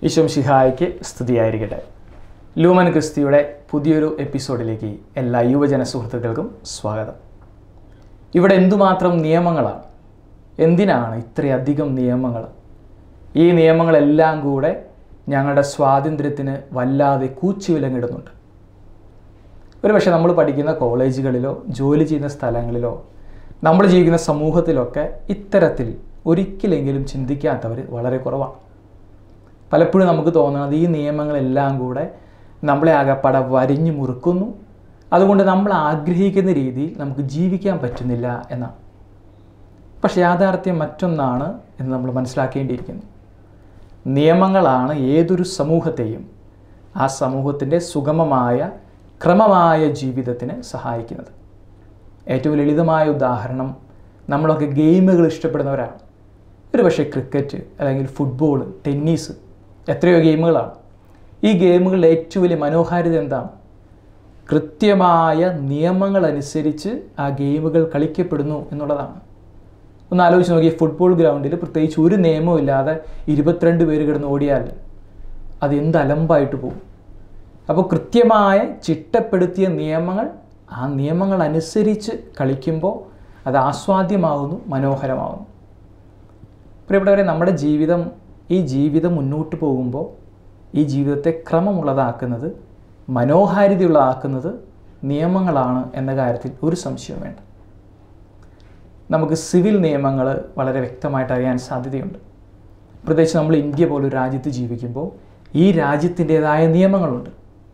ഈശോം ഷിഹായ്ക്ക് സ്തുതിയായിരിക്കട്ടെ ലൂമൻ ക്രിസ്തിയുടെ പുതിയൊരു എപ്പിസോഡിലേക്ക് എല്ലാ യുവജന സുഹൃത്തുക്കൾക്കും സ്വാഗതം ഇവിടെ എന്തുമാത്രം നിയമങ്ങളാണ് എന്തിനാണ് ഇത്രയധികം നിയമങ്ങൾ ഈ നിയമങ്ങളെല്ലാം കൂടെ ഞങ്ങളുടെ സ്വാതന്ത്ര്യത്തിന് വല്ലാതെ കൂച്ചുവിലങ്ങിടുന്നുണ്ട് ഒരു പക്ഷേ നമ്മൾ പഠിക്കുന്ന കോളേജുകളിലോ ജോലി ചെയ്യുന്ന സ്ഥലങ്ങളിലോ നമ്മൾ ജീവിക്കുന്ന സമൂഹത്തിലൊക്കെ ഇത്തരത്തിൽ ഒരിക്കലെങ്കിലും ചിന്തിക്കാത്തവർ വളരെ കുറവാണ് പലപ്പോഴും നമുക്ക് തോന്നുന്നത് ഈ നിയമങ്ങളെല്ലാം കൂടെ നമ്മളെ ആകപ്പാടെ വരിഞ്ഞു മുറുക്കുന്നു അതുകൊണ്ട് നമ്മൾ ആഗ്രഹിക്കുന്ന രീതിയിൽ നമുക്ക് ജീവിക്കാൻ പറ്റുന്നില്ല എന്നാണ് പക്ഷേ യാഥാർത്ഥ്യം മറ്റൊന്നാണ് എന്ന് നമ്മൾ മനസ്സിലാക്കേണ്ടിയിരിക്കുന്നു നിയമങ്ങളാണ് ഏതൊരു സമൂഹത്തെയും ആ സമൂഹത്തിൻ്റെ സുഗമമായ ക്രമമായ ജീവിതത്തിന് സഹായിക്കുന്നത് ഏറ്റവും ലളിതമായ ഉദാഹരണം നമ്മളൊക്കെ ഗെയിമുകൾ ഇഷ്ടപ്പെടുന്നവരാണ് ഒരു പക്ഷേ ക്രിക്കറ്റ് അല്ലെങ്കിൽ ഫുട്ബോൾ ടെന്നീസ് എത്രയോ ഗെയിമുകളാണ് ഈ ഗെയിമുകളിൽ ഏറ്റവും വലിയ മനോഹാരിത എന്താണ് കൃത്യമായ നിയമങ്ങൾ അനുസരിച്ച് ആ ഗെയിമുകൾ കളിക്കപ്പെടുന്നു എന്നുള്ളതാണ് ഒന്ന് ആലോചിച്ച് നോക്കി ഫുട്ബോൾ ഗ്രൗണ്ടിൽ പ്രത്യേകിച്ച് ഒരു നിയമവും ഇല്ലാതെ ഇരുപത്തിരണ്ട് പേര് കിടന്ന് ഓടിയാൽ അത് എന്ത് അലമ്പായിട്ട് പോകും അപ്പോൾ കൃത്യമായ ചിട്ടപ്പെടുത്തിയ നിയമങ്ങൾ ആ നിയമങ്ങൾ അനുസരിച്ച് കളിക്കുമ്പോൾ അത് ആസ്വാദ്യമാകുന്നു മനോഹരമാകുന്നു പ്രിയപ്പെട്ടവരെ നമ്മുടെ ജീവിതം ഈ ജീവിതം മുന്നോട്ട് പോകുമ്പോൾ ഈ ജീവിതത്തെ ക്രമമുള്ളതാക്കുന്നത് മനോഹാരിതയുള്ളതാക്കുന്നത് നിയമങ്ങളാണ് എന്ന കാര്യത്തിൽ ഒരു സംശയവും വേണ്ട നമുക്ക് സിവിൽ നിയമങ്ങൾ വളരെ വ്യക്തമായിട്ട് അറിയാൻ സാധ്യതയുണ്ട് പ്രത്യേകിച്ച് നമ്മൾ ഇന്ത്യ പോലൊരു രാജ്യത്ത് ജീവിക്കുമ്പോൾ ഈ രാജ്യത്തിൻ്റെതായ നിയമങ്ങളുണ്ട്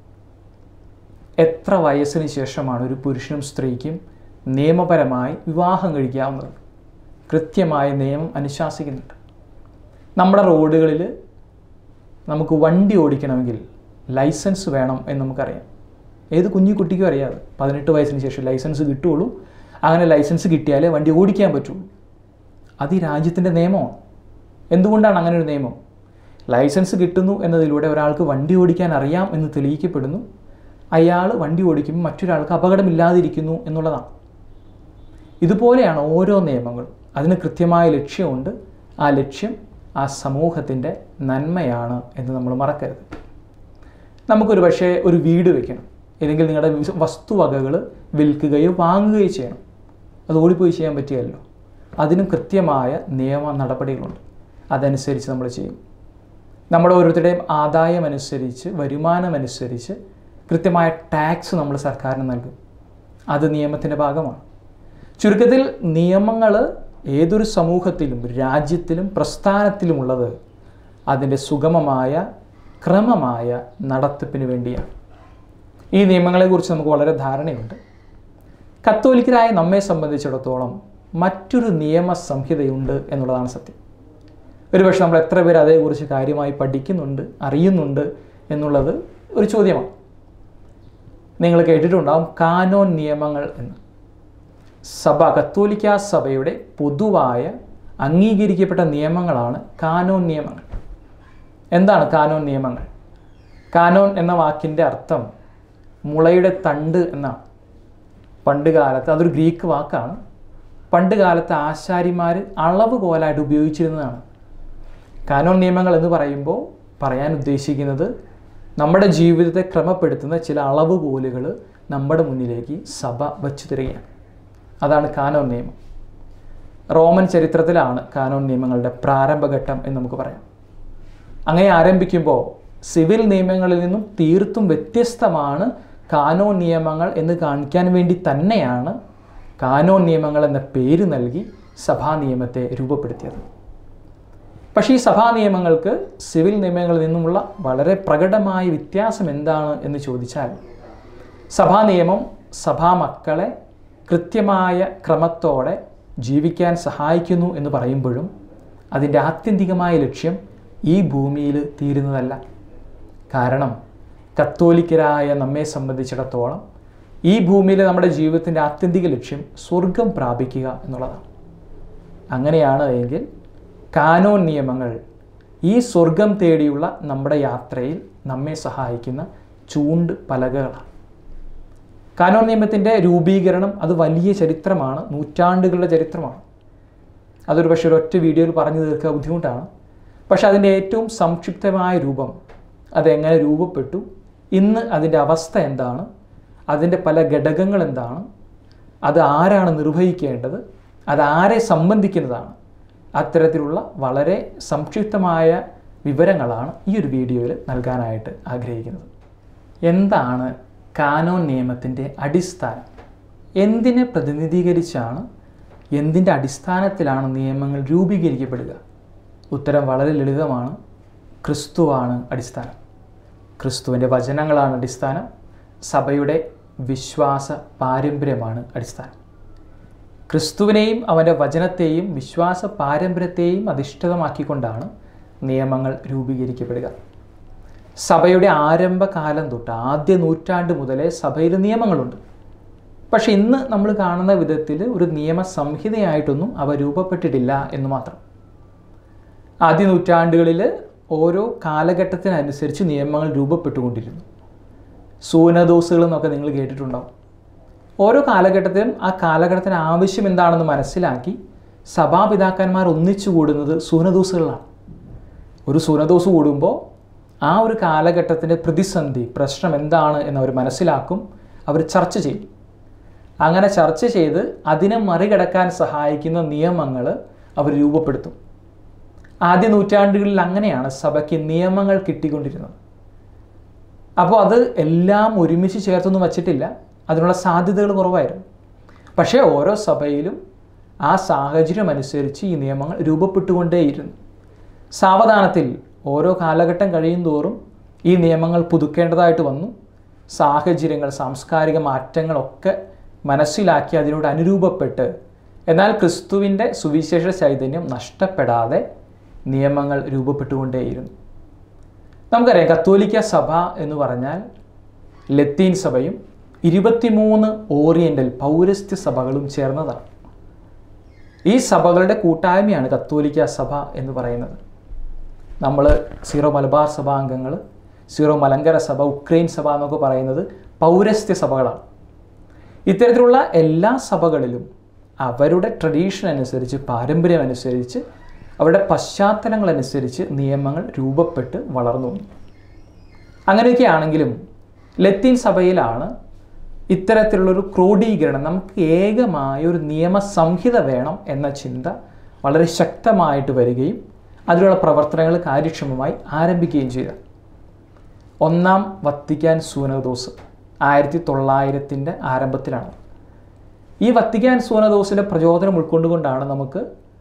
എത്ര വയസ്സിന് ശേഷമാണ് ഒരു പുരുഷനും സ്ത്രീക്കും നിയമപരമായി വിവാഹം കഴിക്കാവുന്നത് കൃത്യമായ നിയമം അനുശാസിക്കുന്നുണ്ട് നമ്മുടെ റോഡുകളിൽ നമുക്ക് വണ്ടി ഓടിക്കണമെങ്കിൽ ലൈസൻസ് വേണം എന്ന് നമുക്കറിയാം ഏത് കുഞ്ഞു കുട്ടിക്കും അറിയാതെ പതിനെട്ട് വയസ്സിന് ശേഷം ലൈസൻസ് കിട്ടുകയുള്ളൂ അങ്ങനെ ലൈസൻസ് കിട്ടിയാലേ വണ്ടി ഓടിക്കാൻ പറ്റുള്ളൂ അത് ഈ രാജ്യത്തിൻ്റെ നിയമമാണ് എന്തുകൊണ്ടാണ് അങ്ങനെ ഒരു നിയമം ലൈസൻസ് കിട്ടുന്നു എന്നതിലൂടെ ഒരാൾക്ക് വണ്ടി ഓടിക്കാൻ അറിയാം എന്ന് തെളിയിക്കപ്പെടുന്നു അയാൾ വണ്ടി ഓടിക്കുമ്പോൾ മറ്റൊരാൾക്ക് അപകടമില്ലാതിരിക്കുന്നു എന്നുള്ളതാണ് ഇതുപോലെയാണ് ഓരോ നിയമങ്ങളും അതിന് കൃത്യമായ ലക്ഷ്യമുണ്ട് ആ ലക്ഷ്യം ആ സമൂഹത്തിൻ്റെ നന്മയാണ് എന്ന് നമ്മൾ മറക്കരുത് നമുക്കൊരു പക്ഷേ ഒരു വീട് വെക്കണം അല്ലെങ്കിൽ നിങ്ങളുടെ വസ്തുവകകൾ വിൽക്കുകയോ വാങ്ങുകയോ ചെയ്യണം അത് ഓടിപ്പോയി ചെയ്യാൻ പറ്റിയല്ലോ അതിനും കൃത്യമായ നിയമ നടപടികളുണ്ട് അതനുസരിച്ച് നമ്മൾ ചെയ്യും നമ്മുടെ ഓരോരുത്തരുടെയും ആദായം അനുസരിച്ച് വരുമാനമനുസരിച്ച് കൃത്യമായ ടാക്സ് നമ്മൾ സർക്കാരിന് നൽകും അത് നിയമത്തിൻ്റെ ഭാഗമാണ് ചുരുക്കത്തിൽ നിയമങ്ങൾ ഏതൊരു സമൂഹത്തിലും രാജ്യത്തിലും പ്രസ്ഥാനത്തിലുമുള്ളത് അതിൻ്റെ സുഗമമായ ക്രമമായ നടത്തിപ്പിന് വേണ്ടിയാണ് ഈ നിയമങ്ങളെക്കുറിച്ച് നമുക്ക് വളരെ ധാരണയുണ്ട് കത്തോലിക്കരായ നമ്മെ സംബന്ധിച്ചിടത്തോളം മറ്റൊരു നിയമ സംഹിതയുണ്ട് എന്നുള്ളതാണ് സത്യം ഒരുപക്ഷെ നമ്മൾ എത്ര പേര് അതേക്കുറിച്ച് കാര്യമായി പഠിക്കുന്നുണ്ട് അറിയുന്നുണ്ട് എന്നുള്ളത് ഒരു ചോദ്യമാണ് നിങ്ങൾ കേട്ടിട്ടുണ്ടാവും കാനോൻ നിയമങ്ങൾ എന്ന് സഭ കത്തോലിക്ക സഭയുടെ പൊതുവായ അംഗീകരിക്കപ്പെട്ട നിയമങ്ങളാണ് കാനോൻ നിയമങ്ങൾ എന്താണ് കാനോൻ നിയമങ്ങൾ കാനോൻ എന്ന വാക്കിൻ്റെ അർത്ഥം മുളയുടെ തണ്ട് എന്നാണ് പണ്ട് കാലത്ത് അതൊരു ഗ്രീക്ക് വാക്കാണ് പണ്ട് കാലത്ത് ആശാരിമാർ അളവ് കോലായിട്ട് ഉപയോഗിച്ചിരുന്നതാണ് കാനോൻ നിയമങ്ങൾ എന്ന് പറയുമ്പോൾ പറയാൻ ഉദ്ദേശിക്കുന്നത് നമ്മുടെ ജീവിതത്തെ ക്രമപ്പെടുത്തുന്ന ചില അളവുകോലുകൾ നമ്മുടെ മുന്നിലേക്ക് സഭ വച്ചു തരികയാണ് അതാണ് കാനോൻ നിയമം റോമൻ ചരിത്രത്തിലാണ് കാനോൻ നിയമങ്ങളുടെ പ്രാരംഭഘട്ടം എന്ന് നമുക്ക് പറയാം അങ്ങനെ ആരംഭിക്കുമ്പോൾ സിവിൽ നിയമങ്ങളിൽ നിന്നും തീർത്തും വ്യത്യസ്തമാണ് കാനോൻ നിയമങ്ങൾ എന്ന് കാണിക്കാൻ വേണ്ടി തന്നെയാണ് കാനോൻ നിയമങ്ങൾ എന്ന പേര് നൽകി സഭാ നിയമത്തെ രൂപപ്പെടുത്തിയത് പക്ഷേ ഈ സഭാ നിയമങ്ങൾക്ക് സിവിൽ നിയമങ്ങളിൽ നിന്നുമുള്ള വളരെ പ്രകടമായ വ്യത്യാസം എന്താണ് എന്ന് ചോദിച്ചാൽ സഭാ നിയമം സഭാ മക്കളെ കൃത്യമായ ക്രമത്തോടെ ജീവിക്കാൻ സഹായിക്കുന്നു എന്ന് പറയുമ്പോഴും അതിൻ്റെ ആത്യന്തികമായ ലക്ഷ്യം ഈ ഭൂമിയിൽ തീരുന്നതല്ല കാരണം കത്തോലിക്കരായ നമ്മെ സംബന്ധിച്ചിടത്തോളം ഈ ഭൂമിയിലെ നമ്മുടെ ജീവിതത്തിൻ്റെ ആത്യന്തിക ലക്ഷ്യം സ്വർഗം പ്രാപിക്കുക എന്നുള്ളതാണ് അങ്ങനെയാണ് എങ്കിൽ കാനോൻ നിയമങ്ങൾ ഈ സ്വർഗം തേടിയുള്ള നമ്മുടെ യാത്രയിൽ നമ്മെ സഹായിക്കുന്ന ചൂണ്ട് പലകകളാണ് കാനോൻ നിയമത്തിൻ്റെ രൂപീകരണം അത് വലിയ ചരിത്രമാണ് നൂറ്റാണ്ടുകളുടെ ചരിത്രമാണ് അതൊരു പക്ഷേ ഒരൊറ്റ വീഡിയോയിൽ പറഞ്ഞു തീർക്കുക ബുദ്ധിമുട്ടാണ് പക്ഷെ അതിൻ്റെ ഏറ്റവും സംക്ഷിപ്തമായ രൂപം അതെങ്ങനെ രൂപപ്പെട്ടു ഇന്ന് അതിൻ്റെ അവസ്ഥ എന്താണ് അതിൻ്റെ പല ഘടകങ്ങൾ എന്താണ് അത് ആരാണ് നിർവഹിക്കേണ്ടത് അത് ആരെ സംബന്ധിക്കുന്നതാണ് അത്തരത്തിലുള്ള വളരെ സംക്ഷിപ്തമായ വിവരങ്ങളാണ് ഈ ഒരു വീഡിയോയിൽ നൽകാനായിട്ട് ആഗ്രഹിക്കുന്നത് എന്താണ് കാനോൻ നിയമത്തിൻ്റെ അടിസ്ഥാനം എന്തിനെ പ്രതിനിധീകരിച്ചാണ് എന്തിൻ്റെ അടിസ്ഥാനത്തിലാണ് നിയമങ്ങൾ രൂപീകരിക്കപ്പെടുക ഉത്തരം വളരെ ലളിതമാണ് ക്രിസ്തുവാണ് അടിസ്ഥാനം ക്രിസ്തുവിൻ്റെ വചനങ്ങളാണ് അടിസ്ഥാനം സഭയുടെ വിശ്വാസ പാരമ്പര്യമാണ് അടിസ്ഥാനം ക്രിസ്തുവിനെയും അവൻ്റെ വചനത്തെയും വിശ്വാസ പാരമ്പര്യത്തെയും അധിഷ്ഠിതമാക്കിക്കൊണ്ടാണ് നിയമങ്ങൾ രൂപീകരിക്കപ്പെടുക സഭയുടെ ആരംഭകാലം തൊട്ട് ആദ്യ നൂറ്റാണ്ട് മുതലേ സഭയിൽ നിയമങ്ങളുണ്ട് പക്ഷെ ഇന്ന് നമ്മൾ കാണുന്ന വിധത്തിൽ ഒരു നിയമ സംഹിതയായിട്ടൊന്നും അവ രൂപപ്പെട്ടിട്ടില്ല എന്ന് മാത്രം ആദ്യ നൂറ്റാണ്ടുകളിൽ ഓരോ കാലഘട്ടത്തിനനുസരിച്ച് നിയമങ്ങൾ രൂപപ്പെട്ടുകൊണ്ടിരുന്നു സൂനദോസുകൾ എന്നൊക്കെ നിങ്ങൾ കേട്ടിട്ടുണ്ടാവും ഓരോ കാലഘട്ടത്തിലും ആ കാലഘട്ടത്തിന് ആവശ്യം എന്താണെന്ന് മനസ്സിലാക്കി സഭാപിതാക്കന്മാർ ഒന്നിച്ചു കൂടുന്നത് സൂനദോസുകളാണ് ഒരു സൂനദോസ് കൂടുമ്പോൾ ആ ഒരു കാലഘട്ടത്തിൻ്റെ പ്രതിസന്ധി പ്രശ്നം എന്താണ് എന്ന് അവർ മനസ്സിലാക്കും അവർ ചർച്ച ചെയ്യും അങ്ങനെ ചർച്ച ചെയ്ത് അതിനെ മറികടക്കാൻ സഹായിക്കുന്ന നിയമങ്ങൾ അവർ രൂപപ്പെടുത്തും ആദ്യ നൂറ്റാണ്ടുകളിൽ അങ്ങനെയാണ് സഭയ്ക്ക് നിയമങ്ങൾ കിട്ടിക്കൊണ്ടിരുന്നത് അപ്പോൾ അത് എല്ലാം ഒരുമിച്ച് ചേർത്തൊന്നും വച്ചിട്ടില്ല അതിനുള്ള സാധ്യതകൾ കുറവായിരുന്നു പക്ഷേ ഓരോ സഭയിലും ആ സാഹചര്യം അനുസരിച്ച് ഈ നിയമങ്ങൾ രൂപപ്പെട്ടുകൊണ്ടേയിരുന്നു സാവധാനത്തിൽ ഓരോ കാലഘട്ടം കഴിയും തോറും ഈ നിയമങ്ങൾ പുതുക്കേണ്ടതായിട്ട് വന്നു സാഹചര്യങ്ങൾ സാംസ്കാരിക മാറ്റങ്ങളൊക്കെ മനസ്സിലാക്കി അതിനോട് അനുരൂപപ്പെട്ട് എന്നാൽ ക്രിസ്തുവിൻ്റെ സുവിശേഷ ചൈതന്യം നഷ്ടപ്പെടാതെ നിയമങ്ങൾ രൂപപ്പെട്ടുകൊണ്ടേയിരുന്നു നമുക്കറിയാം കത്തോലിക്ക സഭ എന്ന് പറഞ്ഞാൽ ലത്തീൻ സഭയും ഇരുപത്തിമൂന്ന് ഓറിയൻ്റൽ പൗരസ്ത്യ സഭകളും ചേർന്നതാണ് ഈ സഭകളുടെ കൂട്ടായ്മയാണ് കത്തോലിക്ക സഭ എന്ന് പറയുന്നത് നമ്മൾ സീറോ മലബാർ സഭ അംഗങ്ങൾ സീറോ മലങ്കര സഭ ഉക്രൈൻ സഭ എന്നൊക്കെ പറയുന്നത് പൗരസ്ത്യ സഭകളാണ് ഇത്തരത്തിലുള്ള എല്ലാ സഭകളിലും അവരുടെ ട്രഡീഷൻ അനുസരിച്ച് പാരമ്പര്യം അനുസരിച്ച് അവരുടെ പശ്ചാത്തലങ്ങളനുസരിച്ച് നിയമങ്ങൾ രൂപപ്പെട്ട് വളർന്നു വന്നു അങ്ങനെയൊക്കെ ആണെങ്കിലും ലത്തീൻ സഭയിലാണ് ഇത്തരത്തിലുള്ളൊരു ക്രോഡീകരണം നമുക്ക് ഏകമായ ഒരു നിയമസംഹിത വേണം എന്ന ചിന്ത വളരെ ശക്തമായിട്ട് വരികയും അതിലുള്ള പ്രവർത്തനങ്ങൾ കാര്യക്ഷമമായി ആരംഭിക്കുകയും ചെയ്ത ഒന്നാം വത്തിക്കാൻ സൂനദോസ് ആയിരത്തി തൊള്ളായിരത്തിൻ്റെ ആരംഭത്തിലാണ് ഈ വത്തിക്കാൻ സൂനദോസിൻ്റെ പ്രചോദനം ഉൾക്കൊണ്ടുകൊണ്ടാണ് നമുക്ക്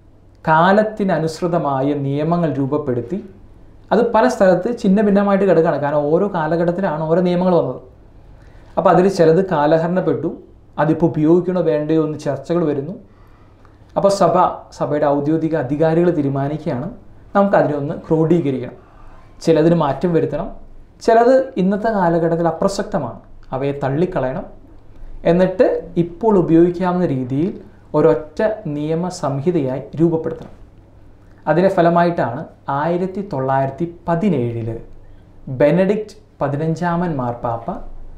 കാലത്തിനനുസൃതമായ നിയമങ്ങൾ രൂപപ്പെടുത്തി അത് പല സ്ഥലത്ത് ചിന്ന ഭിന്നമായിട്ട് കിടക്കുകയാണ് കാരണം ഓരോ കാലഘട്ടത്തിലാണ് ഓരോ നിയമങ്ങൾ വന്നത് അപ്പോൾ അതിൽ ചിലത് കാലഹരണപ്പെട്ടു അതിപ്പോൾ ഉപയോഗിക്കണോ വേണ്ടയോ എന്ന് ചർച്ചകൾ വരുന്നു അപ്പോൾ സഭ സഭയുടെ ഔദ്യോഗിക അധികാരികൾ തീരുമാനിക്കുകയാണ് നമുക്ക് അതിനെ ഒന്ന് ക്രോഡീകരിക്കണം ചിലതിന് മാറ്റം വരുത്തണം ചിലത് ഇന്നത്തെ കാലഘട്ടത്തിൽ അപ്രസക്തമാണ് അവയെ തള്ളിക്കളയണം എന്നിട്ട് ഇപ്പോൾ ഉപയോഗിക്കാവുന്ന രീതിയിൽ ഒരൊറ്റ നിയമ സംഹിതയായി രൂപപ്പെടുത്തണം അതിൻ്റെ ഫലമായിട്ടാണ് ആയിരത്തി തൊള്ളായിരത്തി പതിനേഴില് ബെനഡിക്റ്റ് പതിനഞ്ചാമൻ മാർപ്പാപ്പ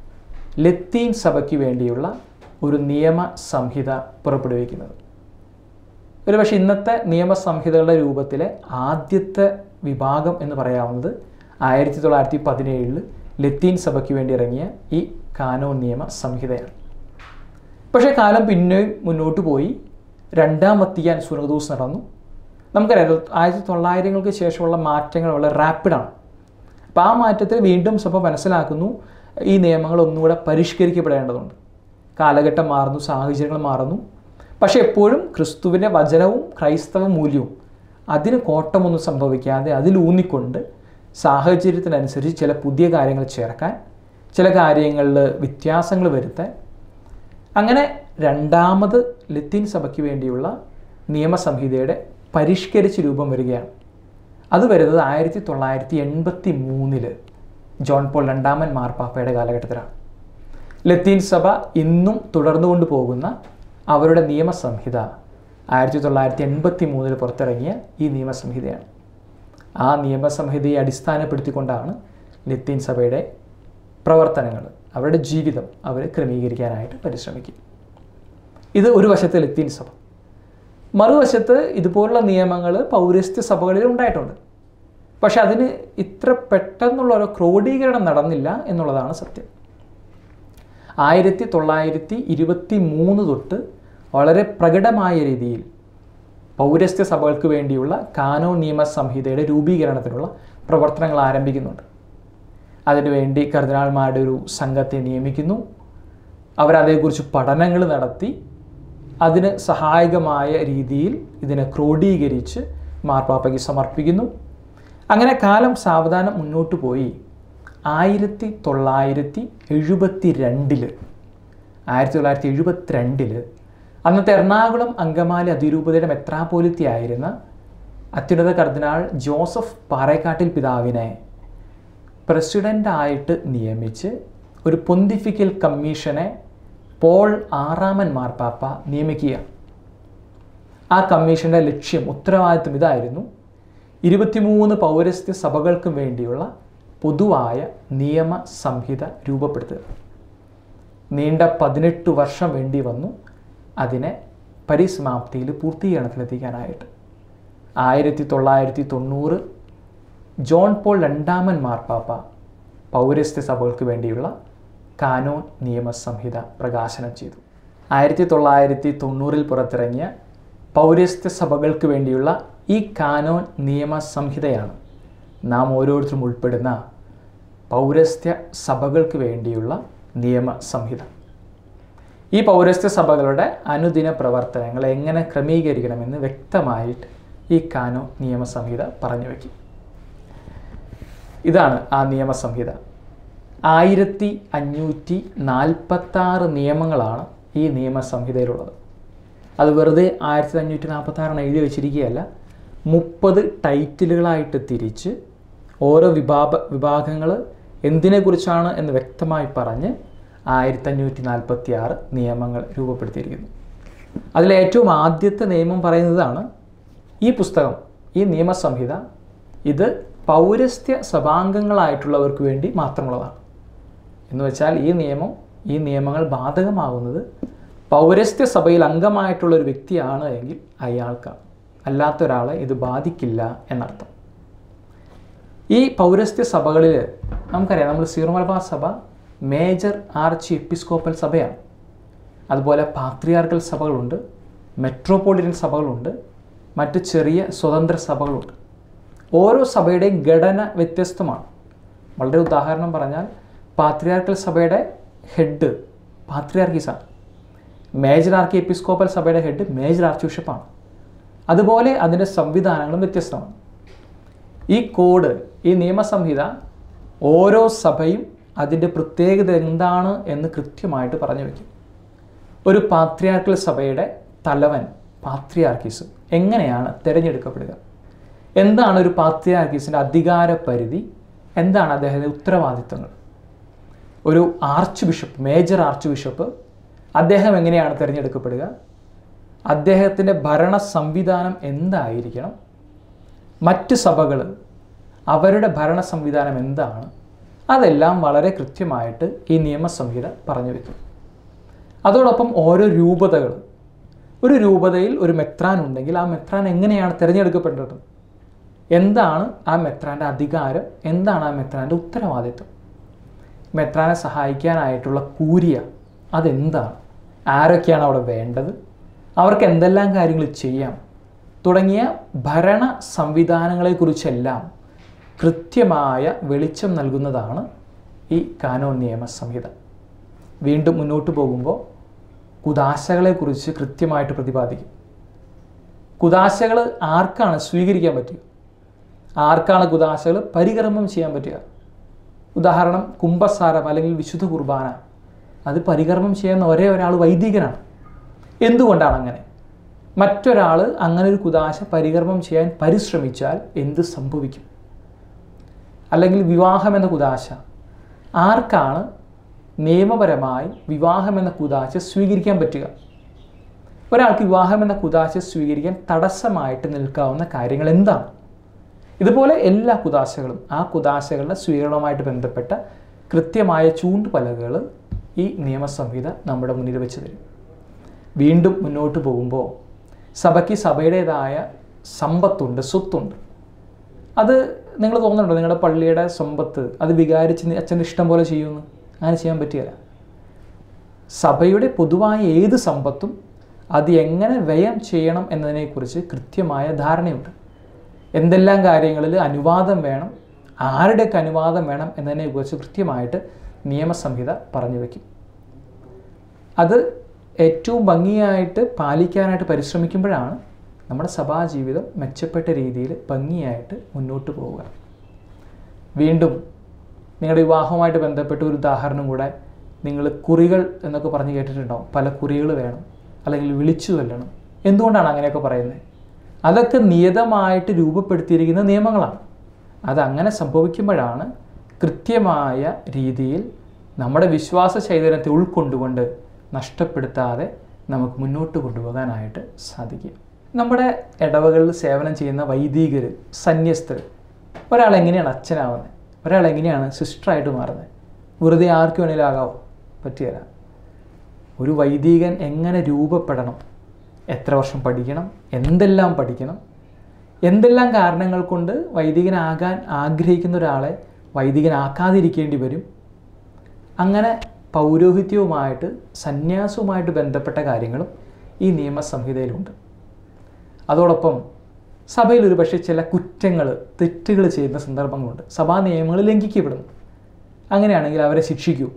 ലത്തീൻ സഭയ്ക്ക് വേണ്ടിയുള്ള ഒരു നിയമ സംഹിത പുറപ്പെടുവിക്കുന്നത് ഒരുപക്ഷെ ഇന്നത്തെ നിയമസംഹിതകളുടെ രൂപത്തിലെ ആദ്യത്തെ വിഭാഗം എന്ന് പറയാവുന്നത് ആയിരത്തി തൊള്ളായിരത്തി പതിനേഴിൽ ലത്തീൻ സഭയ്ക്ക് വേണ്ടി ഇറങ്ങിയ ഈ കാനോ നിയമ സംഹിതയാണ് പക്ഷേ കാലം പിന്നെയും മുന്നോട്ട് പോയി രണ്ടാം വത്തിക്കാൻ സുനദൂസ് നടന്നു നമുക്കറിയാം ആയിരത്തി തൊള്ളായിരങ്ങൾക്ക് ശേഷമുള്ള മാറ്റങ്ങൾ വളരെ റാപ്പിഡാണ് അപ്പോൾ ആ മാറ്റത്തിൽ വീണ്ടും സഭ മനസ്സിലാക്കുന്നു ഈ നിയമങ്ങൾ ഒന്നുകൂടെ പരിഷ്കരിക്കപ്പെടേണ്ടതുണ്ട് കാലഘട്ടം മാറുന്നു സാഹചര്യങ്ങൾ മാറുന്നു പക്ഷേ എപ്പോഴും ക്രിസ്തുവിൻ്റെ വചനവും ക്രൈസ്തവ മൂല്യവും അതിന് കോട്ടമൊന്നും സംഭവിക്കാതെ അതിലൂന്നിക്കൊണ്ട് സാഹചര്യത്തിനനുസരിച്ച് ചില പുതിയ കാര്യങ്ങൾ ചേർക്കാൻ ചില കാര്യങ്ങളിൽ വ്യത്യാസങ്ങൾ വരുത്താൻ അങ്ങനെ രണ്ടാമത് ലത്തീൻ സഭയ്ക്ക് വേണ്ടിയുള്ള നിയമസംഹിതയുടെ പരിഷ്കരിച്ച രൂപം വരികയാണ് അത് വരുന്നത് ആയിരത്തി തൊള്ളായിരത്തി എൺപത്തി മൂന്നില് ജോൺ പോൾ രണ്ടാമൻ മാർപ്പാപ്പയുടെ കാലഘട്ടത്തിലാണ് ലത്തീൻ സഭ ഇന്നും തുടർന്നുകൊണ്ട് പോകുന്ന അവരുടെ നിയമസംഹിത ആയിരത്തി തൊള്ളായിരത്തി എൺപത്തി മൂന്നിൽ പുറത്തിറങ്ങിയ ഈ നിയമസംഹിതയാണ് ആ നിയമസംഹിതയെ അടിസ്ഥാനപ്പെടുത്തിക്കൊണ്ടാണ് ലത്തീൻ സഭയുടെ പ്രവർത്തനങ്ങൾ അവരുടെ ജീവിതം അവർ ക്രമീകരിക്കാനായിട്ട് പരിശ്രമിക്കും ഇത് ഒരു വശത്ത് ലത്തീൻ സഭ മറുവശത്ത് ഇതുപോലുള്ള നിയമങ്ങൾ പൗരസ്ത്യ സഭകളിൽ ഉണ്ടായിട്ടുണ്ട് പക്ഷെ അതിന് ഇത്ര പെട്ടെന്നുള്ള ഒരു ക്രോഡീകരണം നടന്നില്ല എന്നുള്ളതാണ് സത്യം ആയിരത്തി തൊള്ളായിരത്തി ഇരുപത്തി മൂന്ന് തൊട്ട് വളരെ പ്രകടമായ രീതിയിൽ പൗരസ്ത്യ സഭകൾക്ക് വേണ്ടിയുള്ള കാനോ നിയമ സംഹിതയുടെ രൂപീകരണത്തിനുള്ള പ്രവർത്തനങ്ങൾ ആരംഭിക്കുന്നുണ്ട് അതിനുവേണ്ടി കർദിനാൾമാരുടെ ഒരു സംഘത്തെ നിയമിക്കുന്നു അവരതേക്കുറിച്ച് പഠനങ്ങൾ നടത്തി അതിന് സഹായകമായ രീതിയിൽ ഇതിനെ ക്രോഡീകരിച്ച് മാർപ്പാപ്പയ്ക്ക് സമർപ്പിക്കുന്നു അങ്ങനെ കാലം സാവധാനം മുന്നോട്ട് പോയി ആയിരത്തി തൊള്ളായിരത്തി എഴുപത്തി രണ്ടില് ആയിരത്തി തൊള്ളായിരത്തി എഴുപത്തിരണ്ടില് അന്നത്തെ എറണാകുളം അങ്കമാലി അതിരൂപതയുടെ മെത്രാപോലിത്തി ആയിരുന്ന അത്യുന്നത കർദിനാൾ ജോസഫ് പാറേക്കാട്ടിൽ പിതാവിനെ പ്രസിഡൻ്റായിട്ട് നിയമിച്ച് ഒരു പൊന്തിഫിക്കൽ കമ്മീഷനെ പോൾ ആറാമൻ മാർപ്പാപ്പ നിയമിക്കുക ആ കമ്മീഷൻ്റെ ലക്ഷ്യം ഉത്തരവാദിത്വം ഇതായിരുന്നു ഇരുപത്തിമൂന്ന് പൗരസ്ത്യ സഭകൾക്കും വേണ്ടിയുള്ള പൊതുവായ നിയമ സംഹിത രൂപപ്പെടുത്തുക നീണ്ട പതിനെട്ട് വർഷം വേണ്ടി വന്നു അതിനെ പരിസമാപ്തിയിൽ പൂർത്തീകരണത്തിലെത്തിക്കാനായിട്ട് ആയിരത്തി തൊള്ളായിരത്തി തൊണ്ണൂറ് ജോൺ പോൾ രണ്ടാമൻ മാർപ്പാപ്പ പൗരസ്ത്യ സഭകൾക്ക് വേണ്ടിയുള്ള കാനോൻ നിയമസംഹിത പ്രകാശനം ചെയ്തു ആയിരത്തി തൊള്ളായിരത്തി തൊണ്ണൂറിൽ പുറത്തിറങ്ങിയ പൗരസ്ത്യ സഭകൾക്ക് വേണ്ടിയുള്ള ഈ കാനോൻ നിയമസംഹിതയാണ് നാം ഓരോരുത്തരും ഉൾപ്പെടുന്ന പൗരസ്ത്യ സഭകൾക്ക് വേണ്ടിയുള്ള നിയമസംഹിത ഈ പൗരസ്ത്യ സഭകളുടെ അനുദിന പ്രവർത്തനങ്ങൾ എങ്ങനെ ക്രമീകരിക്കണമെന്ന് വ്യക്തമായിട്ട് ഈ കാനോ നിയമസംഹിത പറഞ്ഞു വയ്ക്കും ഇതാണ് ആ നിയമസംഹിത ആയിരത്തി അഞ്ഞൂറ്റി നാൽപ്പത്താറ് നിയമങ്ങളാണ് ഈ നിയമസംഹിതയിലുള്ളത് അത് വെറുതെ ആയിരത്തി അഞ്ഞൂറ്റി നാൽപ്പത്താറിന് എഴുതി വെച്ചിരിക്കുകയല്ല മുപ്പത് ടൈറ്റിലുകളായിട്ട് തിരിച്ച് ഓരോ വിഭാഗ വിഭാഗങ്ങൾ എന്തിനെക്കുറിച്ചാണ് എന്ന് വ്യക്തമായി പറഞ്ഞ് ആയിരത്തി അഞ്ഞൂറ്റി നാൽപ്പത്തി ആറ് നിയമങ്ങൾ രൂപപ്പെടുത്തിയിരിക്കുന്നു അതിൽ ഏറ്റവും ആദ്യത്തെ നിയമം പറയുന്നതാണ് ഈ പുസ്തകം ഈ നിയമസംഹിത ഇത് പൗരസ്ത്യ സഭാംഗങ്ങളായിട്ടുള്ളവർക്ക് വേണ്ടി മാത്രമുള്ളതാണ് എന്ന് വെച്ചാൽ ഈ നിയമം ഈ നിയമങ്ങൾ ബാധകമാകുന്നത് പൗരസ്ത്യ സഭയിൽ അംഗമായിട്ടുള്ള ഒരു വ്യക്തിയാണ് എങ്കിൽ അയാൾക്കാണ് അല്ലാത്ത ഒരാളെ ഇത് ബാധിക്കില്ല എന്നർത്ഥം ഈ പൗരസ്ത്യ സഭകളിൽ നമുക്കറിയാം നമ്മൾ സീറോ മലബാർ സഭ മേജർ ആർച്ച് എപ്പിസ്കോപ്പൽ സഭയാണ് അതുപോലെ പാത്രിയാർക്കൽ സഭകളുണ്ട് മെട്രോപൊളിറ്റൻ സഭകളുണ്ട് മറ്റ് ചെറിയ സ്വതന്ത്ര സഭകളുണ്ട് ഓരോ സഭയുടെയും ഘടന വ്യത്യസ്തമാണ് വളരെ ഉദാഹരണം പറഞ്ഞാൽ പാത്രിയാർക്കൽ സഭയുടെ ഹെഡ് പാത്രിയാർക്കീസാണ് മേജർ ആർക്കി എപ്പിസ്കോപ്പൽ സഭയുടെ ഹെഡ് മേജർ ആർച്ച് ബിഷപ്പാണ് അതുപോലെ അതിൻ്റെ സംവിധാനങ്ങളും വ്യത്യസ്തമാണ് ഈ കോഡ് ഈ നിയമസംഹിത ഓരോ സഭയും അതിൻ്റെ പ്രത്യേകത എന്താണ് എന്ന് കൃത്യമായിട്ട് പറഞ്ഞു വയ്ക്കും ഒരു പാത്രിയാർക്കൽ സഭയുടെ തലവൻ പാത്രിയാർക്കീസ് എങ്ങനെയാണ് തിരഞ്ഞെടുക്കപ്പെടുക എന്താണ് ഒരു പാത്രിയാർക്കീസിൻ്റെ അധികാര പരിധി എന്താണ് അദ്ദേഹത്തിൻ്റെ ഉത്തരവാദിത്തങ്ങൾ ഒരു archbishop major archbishop അദ്ദേഹം എങ്ങനെയാണ് തിരഞ്ഞെടുക്കപ്പെടുക അദ്ദേഹത്തിൻ്റെ ഭരണ സംവിധാനം എന്തായിരിക്കണം മറ്റ് സഭകൾ അവരുടെ ഭരണ സംവിധാനം എന്താണ് അതെല്ലാം വളരെ കൃത്യമായിട്ട് ഈ നിയമസംഹിത പറഞ്ഞു വയ്ക്കും അതോടൊപ്പം ഓരോ രൂപതകൾ ഒരു രൂപതയിൽ ഒരു മെത്രാൻ ഉണ്ടെങ്കിൽ ആ മെത്രാൻ എങ്ങനെയാണ് തിരഞ്ഞെടുക്കപ്പെടേണ്ടത് എന്താണ് ആ മെത്രാൻ്റെ അധികാരം എന്താണ് ആ മെത്രാൻ്റെ ഉത്തരവാദിത്വം മെത്രാനെ സഹായിക്കാനായിട്ടുള്ള കൂരിയ അതെന്താണ് ആരൊക്കെയാണ് അവിടെ വേണ്ടത് അവർക്ക് എന്തെല്ലാം കാര്യങ്ങൾ ചെയ്യാം തുടങ്ങിയ ഭരണ സംവിധാനങ്ങളെക്കുറിച്ചെല്ലാം കൃത്യമായ വെളിച്ചം നൽകുന്നതാണ് ഈ കാനോൻ നിയമ സംഹിത വീണ്ടും മുന്നോട്ട് പോകുമ്പോൾ കുദാശകളെക്കുറിച്ച് കൃത്യമായിട്ട് പ്രതിപാദിക്കും കുദാശകൾ ആർക്കാണ് സ്വീകരിക്കാൻ പറ്റുക ആർക്കാണ് കുദാശകൾ പരികർമ്മം ചെയ്യാൻ പറ്റുക ഉദാഹരണം കുംഭസാരം അല്ലെങ്കിൽ വിശുദ്ധ കുർബാന അത് പരികർമ്മം ചെയ്യുന്ന ഒരേ ഒരാൾ വൈദികനാണ് എന്തുകൊണ്ടാണ് അങ്ങനെ മറ്റൊരാൾ അങ്ങനെ ഒരു കുദാശ പരികർമ്മം ചെയ്യാൻ പരിശ്രമിച്ചാൽ എന്ത് സംഭവിക്കും അല്ലെങ്കിൽ വിവാഹം എന്ന കുദാശ ആർക്കാണ് നിയമപരമായി വിവാഹം എന്ന കുദാശ സ്വീകരിക്കാൻ പറ്റുക ഒരാൾക്ക് വിവാഹം എന്ന കുദാശ സ്വീകരിക്കാൻ തടസ്സമായിട്ട് നിൽക്കാവുന്ന കാര്യങ്ങൾ എന്താണ് ഇതുപോലെ എല്ലാ കുദാശകളും ആ കുദാശകളുടെ സ്വീകരണവുമായിട്ട് ബന്ധപ്പെട്ട കൃത്യമായ ചൂണ്ടുപലകകൾ ഈ നിയമസംഹിത നമ്മുടെ മുന്നിൽ വെച്ച് തരും വീണ്ടും മുന്നോട്ട് പോകുമ്പോൾ സഭയ്ക്ക് സഭയുടേതായ സമ്പത്തുണ്ട് സ്വത്തുണ്ട് അത് നിങ്ങൾ തോന്നുന്നുണ്ടോ നിങ്ങളുടെ പള്ളിയുടെ സമ്പത്ത് അത് വികാരിച്ച് അച്ഛൻ്റെ ഇഷ്ടം പോലെ ചെയ്യുമെന്ന് അങ്ങനെ ചെയ്യാൻ പറ്റുകയില്ല സഭയുടെ പൊതുവായ ഏത് സമ്പത്തും അത് എങ്ങനെ വ്യയം ചെയ്യണം എന്നതിനെക്കുറിച്ച് കൃത്യമായ ധാരണയുണ്ട് എന്തെല്ലാം കാര്യങ്ങളിൽ അനുവാദം വേണം ആരുടെയൊക്കെ അനുവാദം വേണം എന്നതിനെക്കുറിച്ച് കൃത്യമായിട്ട് നിയമസംഹിത പറഞ്ഞു വയ്ക്കും അത് ഏറ്റവും ഭംഗിയായിട്ട് പാലിക്കാനായിട്ട് പരിശ്രമിക്കുമ്പോഴാണ് നമ്മുടെ സഭാജീവിതം മെച്ചപ്പെട്ട രീതിയിൽ ഭംഗിയായിട്ട് മുന്നോട്ട് പോവുക വീണ്ടും നിങ്ങളുടെ വിവാഹവുമായിട്ട് ബന്ധപ്പെട്ട ഒരു ഉദാഹരണം കൂടെ നിങ്ങൾ കുറികൾ എന്നൊക്കെ പറഞ്ഞ് കേട്ടിട്ടുണ്ടാവും പല കുറികൾ വേണം അല്ലെങ്കിൽ വിളിച്ചു കൊല്ലണം എന്തുകൊണ്ടാണ് അങ്ങനെയൊക്കെ പറയുന്നത് അതൊക്കെ നിയതമായിട്ട് രൂപപ്പെടുത്തിയിരിക്കുന്ന നിയമങ്ങളാണ് അതങ്ങനെ സംഭവിക്കുമ്പോഴാണ് കൃത്യമായ രീതിയിൽ നമ്മുടെ വിശ്വാസ ചൈതന്യത്തെ ഉൾക്കൊണ്ടുകൊണ്ട് നഷ്ടപ്പെടുത്താതെ നമുക്ക് മുന്നോട്ട് കൊണ്ടുപോകാനായിട്ട് സാധിക്കും നമ്മുടെ ഇടവകളിൽ സേവനം ചെയ്യുന്ന വൈദികർ സന്യസ്തർ ഒരാൾ എങ്ങനെയാണ് അച്ഛനാവുന്നത് ഒരാൾ എങ്ങനെയാണ് സിസ്റ്ററായിട്ട് മാറുന്നത് വെറുതെ ആർക്ക് വേണേലും ആകാവോ പറ്റിയല്ല ഒരു വൈദികൻ എങ്ങനെ രൂപപ്പെടണം എത്ര വർഷം പഠിക്കണം എന്തെല്ലാം പഠിക്കണം എന്തെല്ലാം കാരണങ്ങൾ കൊണ്ട് വൈദികനാകാൻ ആഗ്രഹിക്കുന്ന ഒരാളെ വൈദികനാക്കാതിരിക്കേണ്ടി വരും അങ്ങനെ പൗരോഹിത്യവുമായിട്ട് സന്യാസവുമായിട്ട് ബന്ധപ്പെട്ട കാര്യങ്ങളും ഈ നിയമസംഹിതയിലുണ്ട് അതോടൊപ്പം സഭയിൽ ഒരു പക്ഷേ ചില കുറ്റങ്ങൾ തെറ്റുകൾ ചെയ്യുന്ന സന്ദർഭങ്ങളുണ്ട് സഭാ നിയമങ്ങൾ ലംഘിക്കപ്പെടുന്നു അങ്ങനെയാണെങ്കിൽ അവരെ ശിക്ഷിക്കൂ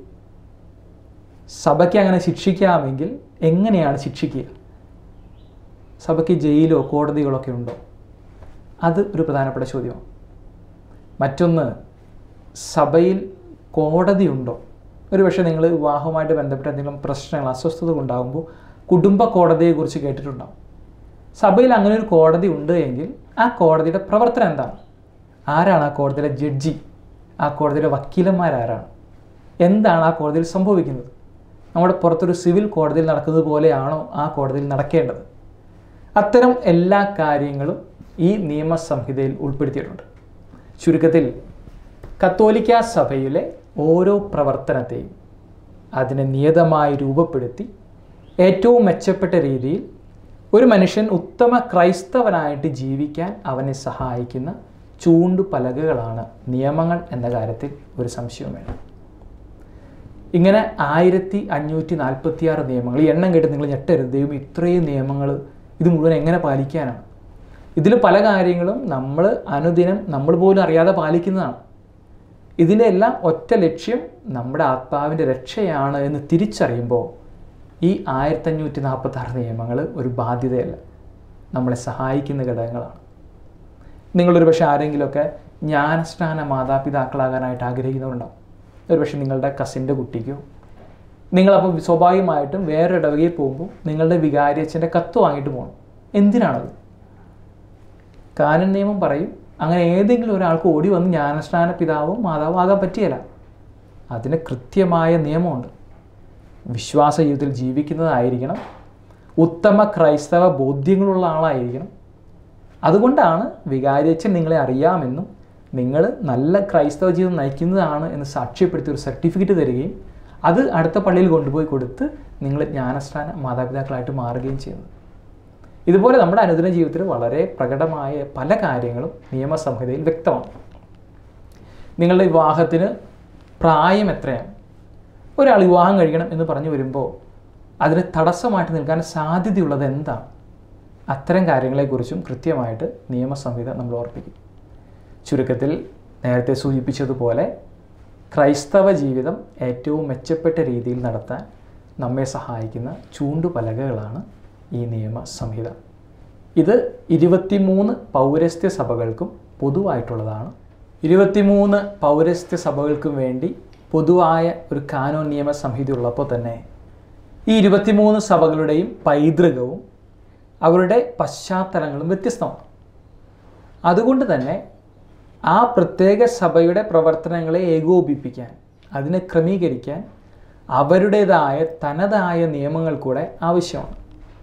സഭയ്ക്ക് അങ്ങനെ ശിക്ഷിക്കാമെങ്കിൽ എങ്ങനെയാണ് ശിക്ഷിക്കുക സഭയ്ക്ക് ജയിലോ കോടതികളൊക്കെ ഉണ്ടോ അത് ഒരു പ്രധാനപ്പെട്ട ചോദ്യമാണ് മറ്റൊന്ന് സഭയിൽ കോടതി ഉണ്ടോ ഒരു പക്ഷേ നിങ്ങൾ വിവാഹവുമായിട്ട് ബന്ധപ്പെട്ട എന്തെങ്കിലും പ്രശ്നങ്ങൾ അസ്വസ്ഥതകൾ ഉണ്ടാകുമ്പോൾ കുടുംബ കോടതിയെക്കുറിച്ച് കേട്ടിട്ടുണ്ടാവും സഭയിൽ അങ്ങനെ ഒരു കോടതി ഉണ്ട് എങ്കിൽ ആ കോടതിയുടെ പ്രവർത്തനം എന്താണ് ആരാണ് ആ കോടതിയിലെ ജഡ്ജി ആ കോടതിയിലെ വക്കീലന്മാരാരാണ് എന്താണ് ആ കോടതിയിൽ സംഭവിക്കുന്നത് നമ്മുടെ പുറത്തൊരു സിവിൽ കോടതിയിൽ നടക്കുന്നത് പോലെയാണോ ആ കോടതിയിൽ നടക്കേണ്ടത് അത്തരം എല്ലാ കാര്യങ്ങളും ഈ നിയമസംഹിതയിൽ ഉൾപ്പെടുത്തിയിട്ടുണ്ട് ചുരുക്കത്തിൽ കത്തോലിക്ക സഭയിലെ ഓരോ പ്രവർത്തനത്തെയും അതിനെ നിയതമായി രൂപപ്പെടുത്തി ഏറ്റവും മെച്ചപ്പെട്ട രീതിയിൽ ഒരു മനുഷ്യൻ ഉത്തമ ക്രൈസ്തവനായിട്ട് ജീവിക്കാൻ അവനെ സഹായിക്കുന്ന ചൂണ്ടുപലകകളാണ് നിയമങ്ങൾ എന്ന കാര്യത്തിൽ ഒരു സംശയവും വേണം ഇങ്ങനെ ആയിരത്തി അഞ്ഞൂറ്റി നാൽപ്പത്തി ആറ് നിയമങ്ങൾ ഈ എണ്ണം കേട്ട് നിങ്ങൾ ഞെട്ടരുത് ദൈവം ഇത്രയും നിയമങ്ങൾ ഇത് മുഴുവൻ എങ്ങനെ പാലിക്കാനാണ് ഇതിൽ പല കാര്യങ്ങളും നമ്മൾ അനുദിനം നമ്മൾ പോലും അറിയാതെ പാലിക്കുന്നതാണ് ഇതിൻ്റെ എല്ലാം ഒറ്റ ലക്ഷ്യം നമ്മുടെ ആത്മാവിൻ്റെ രക്ഷയാണ് എന്ന് തിരിച്ചറിയുമ്പോൾ ഈ ആയിരത്തഞ്ഞൂറ്റി നാൽപ്പത്തി ആറ് നിയമങ്ങൾ ഒരു ബാധ്യതയല്ല നമ്മളെ സഹായിക്കുന്ന ഘടകങ്ങളാണ് നിങ്ങളൊരു പക്ഷേ ആരെങ്കിലുമൊക്കെ ജ്ഞാനസ്നാന മാതാപിതാക്കളാകാനായിട്ട് ആഗ്രഹിക്കുന്നവരുണ്ടാവും ഒരു പക്ഷേ നിങ്ങളുടെ കസിൻ്റെ കുട്ടിക്കോ നിങ്ങളപ്പോൾ സ്വാഭാവികമായിട്ടും വേറെ ഇടവകയിൽ പോകുമ്പോൾ നിങ്ങളുടെ വികാരിയച്ഛൻ്റെ കത്ത് വാങ്ങിയിട്ട് പോകണം എന്തിനാണത് കാനൻ നിയമം പറയും അങ്ങനെ ഏതെങ്കിലും ഒരാൾക്ക് ഓടി വന്ന് ജ്ഞാനസ്നാന പിതാവോ മാതാവോ ആകാൻ പറ്റിയല്ല അതിന് കൃത്യമായ നിയമമുണ്ട് വിശ്വാസ ജീവിതത്തിൽ ജീവിക്കുന്നതായിരിക്കണം ഉത്തമ ക്രൈസ്തവ ബോധ്യങ്ങളുള്ള ആളായിരിക്കണം അതുകൊണ്ടാണ് വികാരിയച്ഛൻ നിങ്ങളെ അറിയാമെന്നും നിങ്ങൾ നല്ല ക്രൈസ്തവ ജീവിതം നയിക്കുന്നതാണ് എന്ന് സാക്ഷ്യപ്പെടുത്തി ഒരു സർട്ടിഫിക്കറ്റ് തരികയും അത് അടുത്ത പള്ളിയിൽ കൊണ്ടുപോയി കൊടുത്ത് നിങ്ങൾ ജ്ഞാനസ്ഥാന മാതാപിതാക്കളായിട്ട് മാറുകയും ചെയ്യുന്നത് ഇതുപോലെ നമ്മുടെ അനുദിന ജീവിതത്തിൽ വളരെ പ്രകടമായ പല കാര്യങ്ങളും നിയമസംഹിതയിൽ വ്യക്തമാണ് നിങ്ങളുടെ വിവാഹത്തിന് പ്രായം എത്രയാണ് ഒരാൾ വിവാഹം കഴിക്കണം എന്ന് പറഞ്ഞു വരുമ്പോൾ അതിന് തടസ്സമായിട്ട് നിൽക്കാൻ സാധ്യതയുള്ളത് എന്താണ് അത്തരം കാര്യങ്ങളെക്കുറിച്ചും കൃത്യമായിട്ട് നിയമസംഹിത നമ്മൾ ഓർപ്പിക്കും ചുരുക്കത്തിൽ നേരത്തെ സൂചിപ്പിച്ചതുപോലെ ക്രൈസ്തവ ജീവിതം ഏറ്റവും മെച്ചപ്പെട്ട രീതിയിൽ നടത്താൻ നമ്മെ സഹായിക്കുന്ന ചൂണ്ടുപലകകളാണ് ഈ നിയമ സംഹിത ഇത് ഇരുപത്തിമൂന്ന് പൗരസ്ത്യ സഭകൾക്കും പൊതുവായിട്ടുള്ളതാണ് ഇരുപത്തിമൂന്ന് പൗരസ്ത്യ സഭകൾക്കും വേണ്ടി പൊതുവായ ഒരു കാനോൻ നിയമ സംഹിത ഉള്ളപ്പോൾ തന്നെ ഈ ഇരുപത്തിമൂന്ന് സഭകളുടെയും പൈതൃകവും അവരുടെ പശ്ചാത്തലങ്ങളും വ്യത്യസ്തമാണ് അതുകൊണ്ട് തന്നെ ആ പ്രത്യേക സഭയുടെ പ്രവർത്തനങ്ങളെ ഏകോപിപ്പിക്കാൻ അതിനെ ക്രമീകരിക്കാൻ അവരുടേതായ തനതായ നിയമങ്ങൾ കൂടെ ആവശ്യമാണ്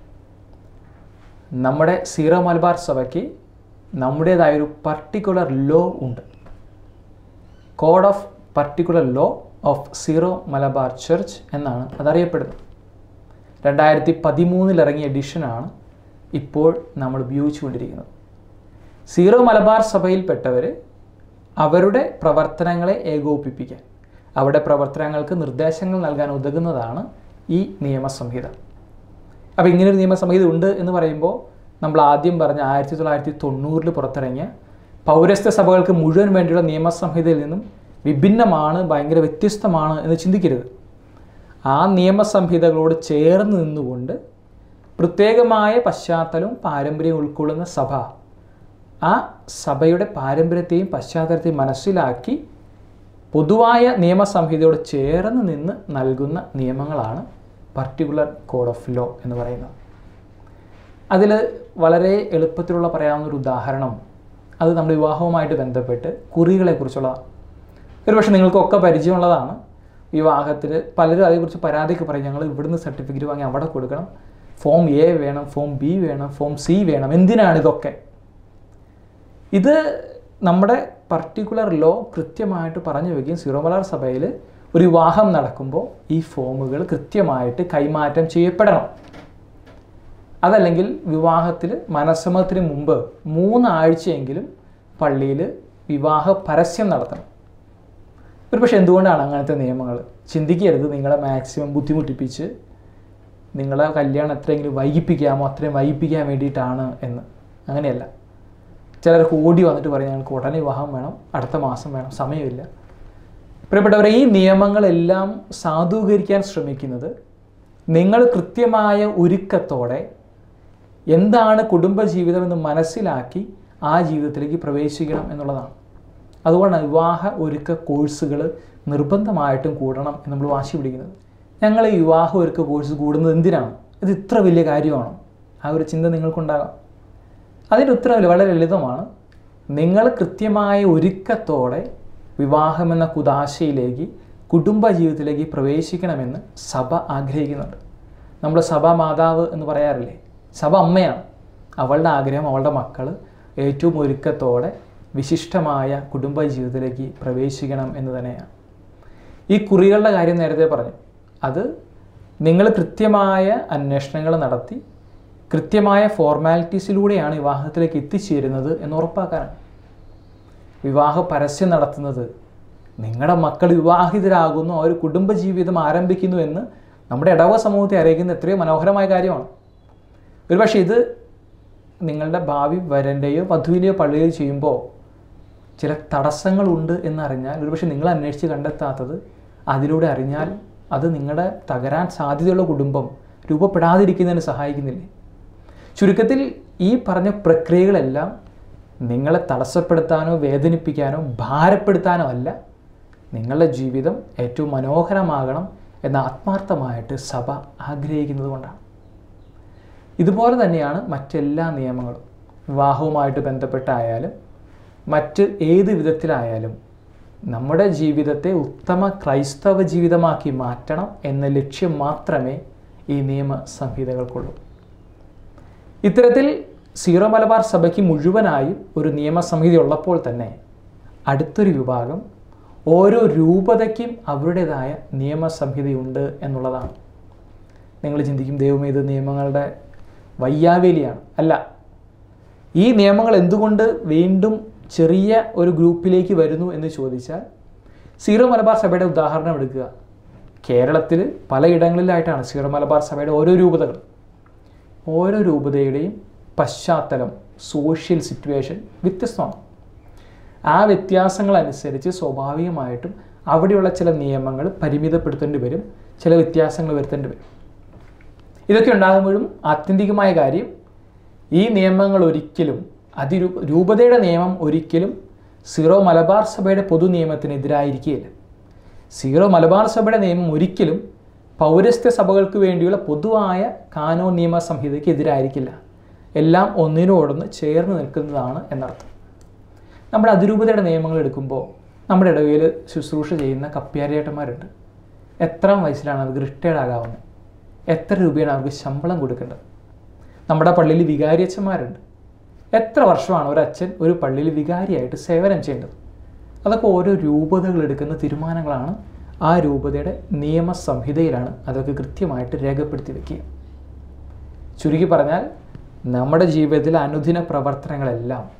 നമ്മുടെ സീറോ മലബാർ സഭയ്ക്ക് നമ്മുടേതായൊരു പർട്ടിക്കുലർ ലോ ഉണ്ട് code of particular law of Syro Malabar church എന്നാണ് അതറിയപ്പെടുന്നത് രണ്ടായിരത്തി പതിമൂന്നിൽ ഇറങ്ങിയ എഡിഷനാണ് ഇപ്പോൾ നമ്മൾ ഉപയോഗിച്ചുകൊണ്ടിരിക്കുന്നത് സീറോ മലബാർ സഭയിൽപ്പെട്ടവർ അവരുടെ പ്രവർത്തനങ്ങളെ ഏകോപിപ്പിക്കാൻ അവരുടെ പ്രവർത്തനങ്ങൾക്ക് നിർദ്ദേശങ്ങൾ നൽകാൻ ഉതകുന്നതാണ് ഈ നിയമസംഹിത അപ്പോൾ ഇങ്ങനൊരു നിയമസംഹിത ഉണ്ട് എന്ന് പറയുമ്പോൾ നമ്മൾ ആദ്യം പറഞ്ഞ ആയിരത്തി തൊള്ളായിരത്തി തൊണ്ണൂറിൽ പുറത്തിറങ്ങിയ പൗരസ്ത്യ സഭകൾക്ക് മുഴുവൻ വേണ്ടിയുള്ള നിയമസംഹിതയിൽ നിന്നും വിഭിന്നമാണ് ഭയങ്കര വ്യത്യസ്തമാണ് എന്ന് ചിന്തിക്കരുത് ആ നിയമസംഹിതകളോട് ചേർന്ന് നിന്നുകൊണ്ട് പ്രത്യേകമായ പശ്ചാത്തലവും പാരമ്പര്യവും ഉൾക്കൊള്ളുന്ന സഭ ആ സഭയുടെ പാരമ്പര്യത്തെയും പശ്ചാത്തലത്തെയും മനസ്സിലാക്കി പൊതുവായ നിയമസംഹിതയോട് ചേർന്ന് നിന്ന് നൽകുന്ന നിയമങ്ങളാണ് പർട്ടിക്കുലർ കോഡ് ഓഫ് ലോ എന്ന് പറയുന്നത് അതിൽ വളരെ എളുപ്പത്തിലുള്ള പറയാവുന്ന ഒരു ഉദാഹരണം അത് നമ്മുടെ വിവാഹവുമായിട്ട് ബന്ധപ്പെട്ട് കുറികളെക്കുറിച്ചുള്ളതാണ് ഒരുപക്ഷെ നിങ്ങൾക്കൊക്കെ പരിചയമുള്ളതാണ് വിവാഹത്തിൽ പലരും അതേക്കുറിച്ച് പരാതിയൊക്കെ പറയും ഞങ്ങൾ ഇവിടുന്ന് സർട്ടിഫിക്കറ്റ് വാങ്ങി അവിടെ കൊടുക്കണം ഫോം എ വേണം ഫോം ബി വേണം ഫോം സി വേണം എന്തിനാണ് ഇതൊക്കെ ഇത് നമ്മുടെ പർട്ടിക്കുലർ ലോ കൃത്യമായിട്ട് പറഞ്ഞു വയ്ക്കുകയും സീറോ മലയാർ സഭയിൽ ഒരു വിവാഹം നടക്കുമ്പോൾ ഈ ഫോമുകൾ കൃത്യമായിട്ട് കൈമാറ്റം ചെയ്യപ്പെടണം അതല്ലെങ്കിൽ വിവാഹത്തിൽ മനസ്സമ്മതത്തിന് മുമ്പ് മൂന്നാഴ്ചയെങ്കിലും പള്ളിയിൽ വിവാഹ പരസ്യം നടത്തണം ഒരു പക്ഷേ എന്തുകൊണ്ടാണ് അങ്ങനത്തെ നിയമങ്ങൾ ചിന്തിക്കരുത് നിങ്ങളെ മാക്സിമം ബുദ്ധിമുട്ടിപ്പിച്ച് നിങ്ങളെ കല്യാണം എത്രയെങ്കിലും വൈകിപ്പിക്കാമോ അത്രയും വൈകിപ്പിക്കാൻ വേണ്ടിയിട്ടാണ് എന്ന് അങ്ങനെയല്ല ചിലർക്ക് ഓടി വന്നിട്ട് പറയും ഞങ്ങൾക്ക് ഉടനെ വിവാഹം വേണം അടുത്ത മാസം വേണം സമയമില്ല പ്രിയപ്പെട്ടവരെ ഈ നിയമങ്ങളെല്ലാം സാധൂകരിക്കാൻ ശ്രമിക്കുന്നത് നിങ്ങൾ കൃത്യമായ ഒരുക്കത്തോടെ എന്താണ് കുടുംബജീവിതം എന്ന് മനസ്സിലാക്കി ആ ജീവിതത്തിലേക്ക് പ്രവേശിക്കണം എന്നുള്ളതാണ് അതുകൊണ്ടാണ് വിവാഹ ഒരുക്ക കോഴ്സുകൾ നിർബന്ധമായിട്ടും കൂടണം എന്ന് നമ്മൾ വാശി പിടിക്കുന്നത് ഞങ്ങൾ ഈ വിവാഹ ഒരുക്ക കോഴ്സ് കൂടുന്നത് എന്തിനാണ് ഇത് ഇത്ര വലിയ കാര്യമാണോ ആ ഒരു ചിന്ത നിങ്ങൾക്കുണ്ടാകാം അതിൻ്റെ ഉത്തരവിൽ വളരെ ലളിതമാണ് നിങ്ങൾ കൃത്യമായ ഒരുക്കത്തോടെ വിവാഹമെന്ന കുതാശയിലേക്ക് കുടുംബ ജീവിതത്തിലേക്ക് പ്രവേശിക്കണമെന്ന് സഭ ആഗ്രഹിക്കുന്നുണ്ട് നമ്മൾ സഭാ മാതാവ് എന്ന് പറയാറില്ലേ സഭ അമ്മയാണ് അവളുടെ ആഗ്രഹം അവളുടെ മക്കൾ ഏറ്റവും ഒരുക്കത്തോടെ വിശിഷ്ടമായ കുടുംബ ജീവിതത്തിലേക്ക് പ്രവേശിക്കണം എന്ന് തന്നെയാണ് ഈ കുറികളുടെ കാര്യം നേരത്തെ പറഞ്ഞു അത് നിങ്ങൾ കൃത്യമായ അന്വേഷണങ്ങൾ നടത്തി കൃത്യമായ ഫോർമാലിറ്റീസിലൂടെയാണ് വിവാഹത്തിലേക്ക് എത്തിച്ചേരുന്നത് എന്ന് ഉറപ്പാക്കാനാണ് വിവാഹ പരസ്യം നടത്തുന്നത് നിങ്ങളുടെ മക്കൾ വിവാഹിതരാകുന്നു ആ ഒരു കുടുംബജീവിതം ആരംഭിക്കുന്നു എന്ന് നമ്മുടെ ഇടവ സമൂഹത്തെ അറിയിക്കുന്ന എത്രയോ മനോഹരമായ കാര്യമാണ് ഒരുപക്ഷെ ഇത് നിങ്ങളുടെ ഭാവി വരൻ്റെയോ വധുവിൻ്റെയോ പള്ളിയിൽ ചെയ്യുമ്പോൾ ചില തടസ്സങ്ങളുണ്ട് എന്നറിഞ്ഞാൽ ഒരുപക്ഷെ നിങ്ങൾ അന്വേഷിച്ച് കണ്ടെത്താത്തത് അതിലൂടെ അറിഞ്ഞാൽ അത് നിങ്ങളുടെ തകരാൻ സാധ്യതയുള്ള കുടുംബം രൂപപ്പെടാതിരിക്കുന്നതിന് സഹായിക്കുന്നില്ലേ ചുരുക്കത്തിൽ ഈ പറഞ്ഞ പ്രക്രിയകളെല്ലാം നിങ്ങളെ തടസ്സപ്പെടുത്താനോ വേദനിപ്പിക്കാനോ ഭാരപ്പെടുത്താനോ അല്ല നിങ്ങളുടെ ജീവിതം ഏറ്റവും മനോഹരമാകണം എന്ന ആത്മാർത്ഥമായിട്ട് സഭ ആഗ്രഹിക്കുന്നത് കൊണ്ടാണ് ഇതുപോലെ തന്നെയാണ് മറ്റെല്ലാ നിയമങ്ങളും വിവാഹവുമായിട്ട് ബന്ധപ്പെട്ടായാലും മറ്റ് ഏത് വിധത്തിലായാലും നമ്മുടെ ജീവിതത്തെ ഉത്തമ ക്രൈസ്തവ ജീവിതമാക്കി മാറ്റണം എന്ന ലക്ഷ്യം മാത്രമേ ഈ നിയമ സംഹിതകൾക്കുള്ളൂ ഇത്തരത്തിൽ സീറോ മലബാർ സഭയ്ക്ക് മുഴുവനായും ഒരു നിയമസംഹിത ഉള്ളപ്പോൾ തന്നെ അടുത്തൊരു വിഭാഗം ഓരോ രൂപതയ്ക്കും അവരുടേതായ നിയമസംഹിതയുണ്ട് എന്നുള്ളതാണ് നിങ്ങൾ ചിന്തിക്കും ദൈവമേ ഇത് നിയമങ്ങളുടെ വയ്യാവേലിയാണ് അല്ല ഈ നിയമങ്ങൾ എന്തുകൊണ്ട് വീണ്ടും ചെറിയ ഒരു ഗ്രൂപ്പിലേക്ക് വരുന്നു എന്ന് ചോദിച്ചാൽ സീറോ മലബാർ സഭയുടെ ഉദാഹരണം എടുക്കുക കേരളത്തിൽ പലയിടങ്ങളിലായിട്ടാണ് സീറോ മലബാർ സഭയുടെ ഓരോ രൂപതകൾ ഓരോ രൂപതയുടെയും പശ്ചാത്തലം സോഷ്യൽ സിറ്റുവേഷൻ വ്യത്യസ്തമാണ് ആ വ്യത്യാസങ്ങൾ അനുസരിച്ച് സ്വാഭാവികമായിട്ടും അവിടെയുള്ള ചില നിയമങ്ങൾ പരിമിതപ്പെടുത്തേണ്ടി വരും ചില വ്യത്യാസങ്ങൾ വരുത്തേണ്ടി വരും ഇതൊക്കെ ഉണ്ടാകുമ്പോഴും ആത്യന്തികമായ കാര്യം ഈ നിയമങ്ങൾ ഒരിക്കലും അതിരൂ രൂപതയുടെ നിയമം ഒരിക്കലും സീറോ മലബാർ സഭയുടെ പൊതു നിയമത്തിനെതിരായിരിക്കുകയില്ല സീറോ മലബാർ സഭയുടെ നിയമം ഒരിക്കലും പൗരസ്ത്യ സഭകൾക്ക് വേണ്ടിയുള്ള പൊതുവായ കാനോ നിയമ സംഹിതയ്ക്ക് എതിരായിരിക്കില്ല എല്ലാം ഒന്നിനോടൊന്ന് ചേർന്ന് നിൽക്കുന്നതാണ് എന്നർത്ഥം നമ്മുടെ അതിരൂപതയുടെ നിയമങ്ങൾ എടുക്കുമ്പോൾ നമ്മുടെ ഇടവയിൽ ശുശ്രൂഷ ചെയ്യുന്ന കപ്പ്യാരിയേട്ടന്മാരുണ്ട് എത്രാം വയസ്സിലാണ് അവർക്ക് റിട്ടയർഡ് ആകാവുന്നത് എത്ര രൂപയാണ് അവർക്ക് ശമ്പളം കൊടുക്കേണ്ടത് നമ്മുടെ പള്ളിയിൽ വികാരിയച്ഛന്മാരുണ്ട് എത്ര വർഷമാണ് ഒരു അച്ഛൻ ഒരു പള്ളിയിൽ വികാരിയായിട്ട് സേവനം ചെയ്യേണ്ടത് അതൊക്കെ ഓരോ രൂപതകൾ എടുക്കുന്ന തീരുമാനങ്ങളാണ് ആ രൂപതയുടെ നിയമസംഹിതയിലാണ് അതൊക്കെ കൃത്യമായിട്ട് രേഖപ്പെടുത്തി വെക്കുക ചുരുക്കി പറഞ്ഞാൽ നമ്മുടെ ജീവിതത്തിലെ അനുദിന പ്രവർത്തനങ്ങളെല്ലാം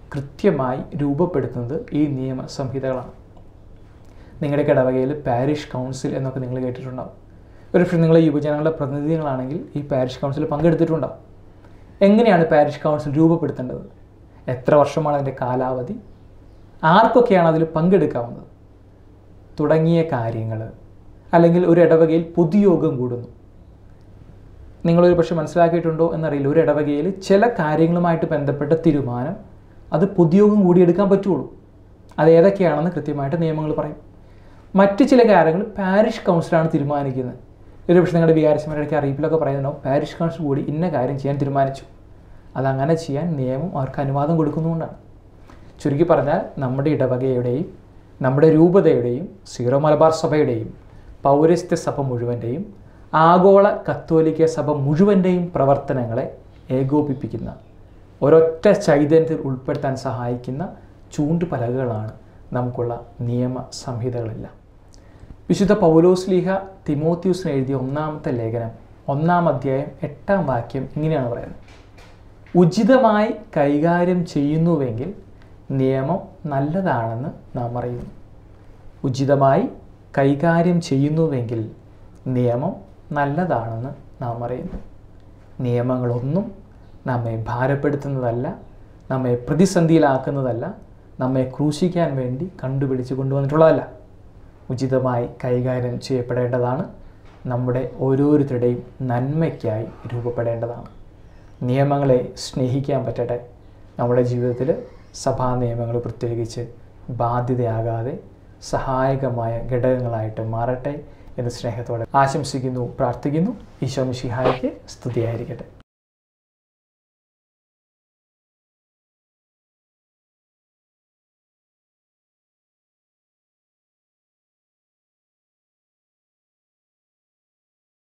കൃത്യമായി രൂപപ്പെടുത്തുന്നത് ഈ നിയമ സംഹിതകളാണ് നിങ്ങളുടെ ഇടവകയിൽ പാരിഷ് കൗൺസിൽ എന്നൊക്കെ നിങ്ങൾ കേട്ടിട്ടുണ്ടാവും ഒരു പക്ഷേ നിങ്ങൾ യുവജനങ്ങളുടെ പ്രതിനിധികളാണെങ്കിൽ ഈ പാരിഷ് കൗൺസിൽ പങ്കെടുത്തിട്ടുണ്ടാവും എങ്ങനെയാണ് പാരിഷ് കൗൺസിൽ രൂപപ്പെടുത്തേണ്ടത് എത്ര വർഷമാണ് അതിൻ്റെ കാലാവധി ആർക്കൊക്കെയാണ് അതിൽ പങ്കെടുക്കാവുന്നത് തുടങ്ങിയ കാര്യങ്ങൾ അല്ലെങ്കിൽ ഒരു ഇടവകയിൽ പൊതുയോഗം കൂടുന്നു നിങ്ങളൊരു പക്ഷെ മനസ്സിലാക്കിയിട്ടുണ്ടോ എന്നറിയില്ല ഒരു ഇടവകയിൽ ചില കാര്യങ്ങളുമായിട്ട് ബന്ധപ്പെട്ട തീരുമാനം അത് പൊതുയോഗം കൂടി എടുക്കാൻ പറ്റുള്ളൂ അത് ഏതൊക്കെയാണെന്ന് കൃത്യമായിട്ട് നിയമങ്ങൾ പറയും മറ്റ് ചില കാര്യങ്ങൾ പാരിഷ് കൗൺസിലാണ് തീരുമാനിക്കുന്നത് ഒരു പക്ഷേ നിങ്ങളുടെ വികാരസ്മരണയ്ക്ക് അറിയിപ്പിലൊക്കെ പറയുന്നുണ്ടാവും പാരിഷ് കൗൺസിൽ കൂടി ഇന്ന കാര്യം ചെയ്യാൻ തീരുമാനിച്ചു അതങ്ങനെ ചെയ്യാൻ നിയമം അവർക്ക് അനുവാദം കൊടുക്കുന്നതുകൊണ്ടാണ് ചുരുക്കി പറഞ്ഞാൽ നമ്മുടെ ഇടവകയുടെയും നമ്മുടെ രൂപതയുടെയും സീറോ മലബാർ സഭയുടെയും പൗരസ്ത്യ സഭ മുഴുവൻ്റെയും ആഗോള കത്തോലിക്ക സഭ മുഴുവൻ്റെയും പ്രവർത്തനങ്ങളെ ഏകോപിപ്പിക്കുന്ന ഒരൊറ്റ ചൈതന്യത്തിൽ ഉൾപ്പെടുത്താൻ സഹായിക്കുന്ന ചൂണ്ടുപലകകളാണ് നമുക്കുള്ള നിയമ സംഹിതകളെല്ലാം വിശുദ്ധ പൗലോസ്ലീഹ തിമോത്യൂസിന് എഴുതിയ ഒന്നാമത്തെ ലേഖനം ഒന്നാം അധ്യായം എട്ടാം വാക്യം ഇങ്ങനെയാണ് പറയുന്നത് ഉചിതമായി കൈകാര്യം ചെയ്യുന്നുവെങ്കിൽ നിയമം നല്ലതാണെന്ന് നാം അറിയുന്നു ഉചിതമായി കൈകാര്യം ചെയ്യുന്നുവെങ്കിൽ നിയമം നല്ലതാണെന്ന് നാം അറിയുന്നു നിയമങ്ങളൊന്നും നമ്മെ ഭാരപ്പെടുത്തുന്നതല്ല നമ്മെ പ്രതിസന്ധിയിലാക്കുന്നതല്ല നമ്മെ ക്രൂശിക്കാൻ വേണ്ടി കണ്ടുപിടിച്ച് കൊണ്ടുവന്നിട്ടുള്ളതല്ല ഉചിതമായി കൈകാര്യം ചെയ്യപ്പെടേണ്ടതാണ് നമ്മുടെ ഓരോരുത്തരുടെയും നന്മയ്ക്കായി രൂപപ്പെടേണ്ടതാണ് നിയമങ്ങളെ സ്നേഹിക്കാൻ പറ്റട്ടെ നമ്മുടെ ജീവിതത്തിൽ സഭാ നിയമങ്ങൾ പ്രത്യേകിച്ച് ബാധ്യതയാകാതെ സഹായകമായ ഘടകങ്ങളായിട്ട് മാറട്ടെ എന്ന് സ്നേഹത്തോടെ ആശംസിക്കുന്നു പ്രാർത്ഥിക്കുന്നു ഈശോ മിശിഹായ്ക്ക് സ്തുതിയായിരിക്കട്ടെ